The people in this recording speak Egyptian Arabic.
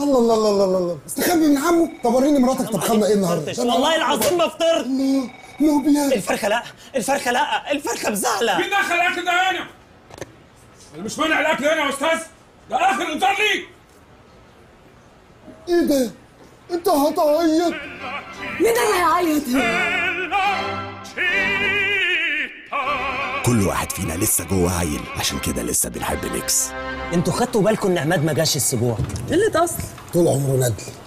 الله الله الله الله الله استخبي من عمه طب وريني مراتك طبخنا ايه النهارده فطرتش. والله العظيم ما فطرت الله لوبيا الفرخه لا الفرخه لا الفرخه بزعله مين دخل الاكل ده هنا؟ انا مش مانع الاكل هنا يا استاذ ده اخر انذار ليك ايه ده انت هتعيط مين اللي هيعيط كل واحد فينا لسه جوه عيل عشان كده لسه بنحب ميكس انتوا خدتوا بالكم ان عماد ما جاش الاسبوع قلة اصل طول عمره ندل